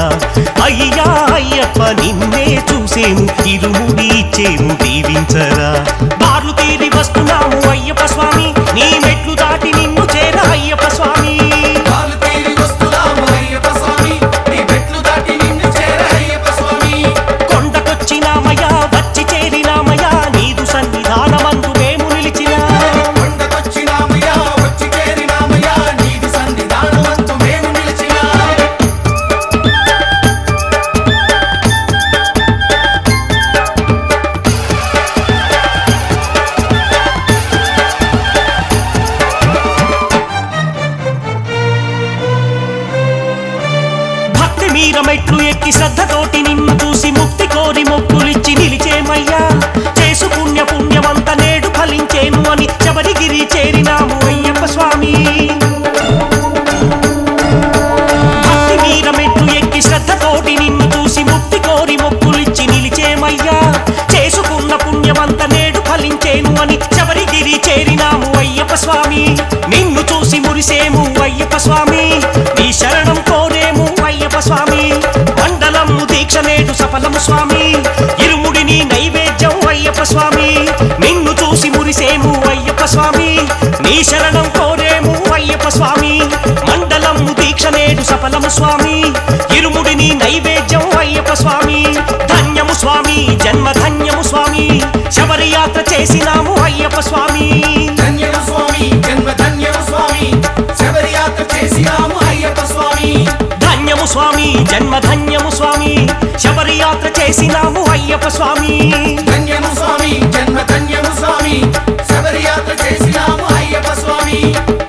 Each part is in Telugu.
అయ్యా అయ్యప్ప నిన్నే చూసేము ఇరుముడి ఇచ్చేము దీవించరా బార్లు తీరి వస్తున్నాము అయ్యప్ప స్వామి నీ మెట్లు దాటి నిన్ను చేర అయ్యప్ప స్వామి కాలు తీరి వస్తున్నాము అయ్యప్ప స్వామి నీ మెట్లు దాటి నిన్ను చేర అయ్యప్ప స్వామి కొండకొచ్చినామయ్యా వచ్చి చేరినామయ్యా నీదు సన్నిధానమందు మేము నిలిచినా కొండకొచ్చినామయ్యా వచ్చి చేరినామయ్యా నీది సన్నిధానమందు మేము నిలిచినా భక్తి మీర మెట్లు ఎక్కి శ్రద్ధతోటి నిన్ను చూసి ముక్తి కోరి మొక్కులిచ్చి నిలిచేమయ్యా చేసు పుణ్య పుణ్యమంత నేడు ఫలించేను అని శబరిగిరి చేరినాము అయ్యప్ప స్వామి భక్తి మీర మెట్లు ఎక్కి శ్రద్ధతోటి నిన్ను చూసి ముక్తి కోరి మొక్కులిచ్చి నిలిచేమయ్యా చేసుకున్న పుణ్యమంత నేడు ఫలించేను అని శబరిగిరి చేరినాము అయ్యప్ప స్వామి నిన్ను చూసి మురిసేము అయ్యప్ప స్వామి నీ శరణం కోరేము అయ్యప్ప స్వామి మండలము దీక్ష నేడు సఫలము స్వామి ఇరుముడిని నైవేద్యం అయ్యప్ప స్వామి నిన్ను చూసి మురిసేము అయ్యప్ప స్వామి నీ శరణం కోరేము అయ్యప్ప స్వామి మండలము దీక్ష నేడు సఫలము స్వామి ఇరుముడిని నైవేద్యం అయ్యప్ప స్వామి ధన్యము స్వామి జన్మ ధన్యము స్వామి శబరి యాత్ర చేసినాము అయ్యప్ప స్వామి ధన్యము స్వామి జన్మ ధన్యము స్వామి శబరి యాత్ర చేసినాము అయ్యప్ప స్వామి ధన్యము స్వామి జన్మ ధన్యము స్వామి శబరి యాత్ర చేసినాము అయ్యప్ప స్వామి ధన్యము స్వామి జన్మ ధన్యము స్వామి శబరి యాత్ర చేసినాము అయ్యప్ప స్వామి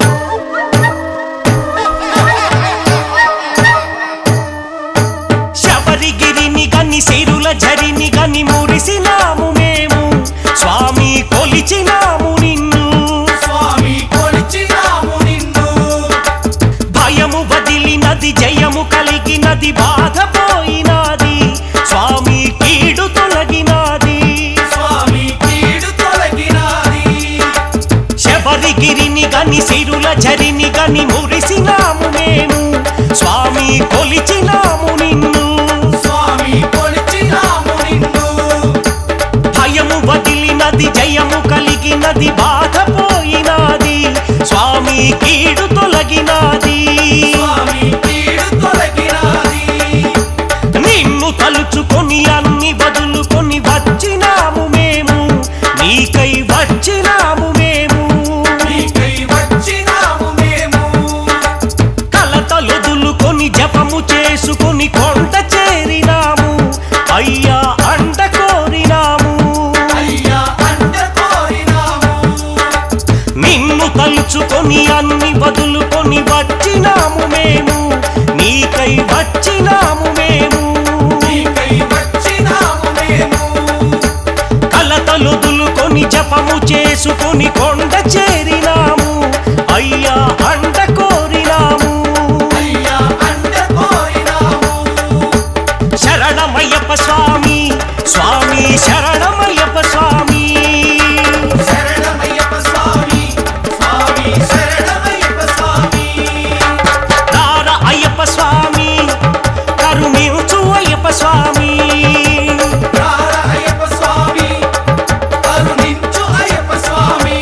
శబరిగిరిని గని సిరుల జరిని గని మురిసినాము మేము స్వామి కొలిచినాము నిన్ను స్వామి కొలిచినాము నిన్ను భయము వదిలినది జయము కలిగినది బాధ పోయినది స్వామి కీడు తొలగినది స్వామి కీడు తొలగినాది శబరిగిరిని గని సిరుల జరిని గని మురిసినాము మేము స్వామి కొలిచినాము నిన్ను స్వామి కొలిచినాము నిన్ను భయము వదిలినది జయము కలిగినది బాధ పోయినది స్వామి కీడు తొలగినది స్వామి కీడు తొలగినాది నిన్ను తలుచుకొని అన్ని వదులుకొని వచ్చినాము మేము నీకై వచ్చినాము మేము నీకై వచ్చినాము మేము కలతలొదులుకొని జపము చేసుకొని కొండ చేరినాము అయ్యా అండ కోరినాము అయ్యా అండ కోరినాము నిన్ను తలుచుకొని అన్ని వదులుకొని వచ్చినాము మేము నీకై వచ్చినాము మేము నీకై వచ్చినాము మేము కలతలొదులుకొని జపము చేసుకొని కొండ చేరినాము అయ్యా అండ కోరినాము అయ్యా అండ కోరినాము శరణమయ్యప్ప స్వామి స్వామి శరణమయ్యప్ప స్వామి శరణమయ్యప్ప స్వామి స్వామి శరణమయ్యప్ప స్వామి రార అయ్యప్ప స్వామి కరుణించు అయ్యప్ప స్వామి రార అయ్యప్ప స్వామి కరుణించు అయ్యప్ప స్వామి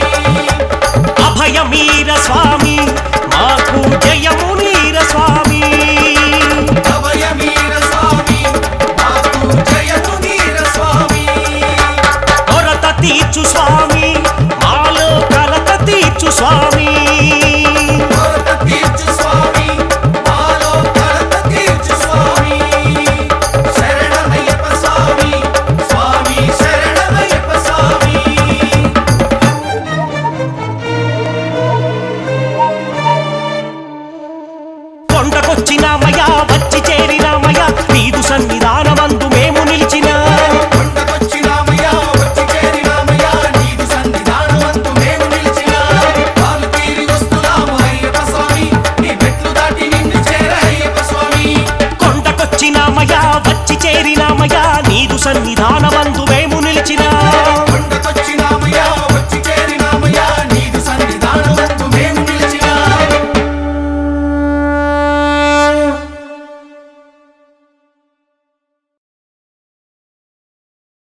అభయమీర స్వామి మాకు జయము నీర స్వామి అభయమీర స్వామి మాకు జయము నీర స్వామి కొరత తీర్చు స్వామి మాలో కలత తీర్చు స్వామి కొరత తీర్చు స్వామి మాలో కొరత తీర్చు స్వామి శరణమయ్యప్ప స్వామి స్వామి శరణమయ్యప్ప స్వామి కొండకొచ్చిన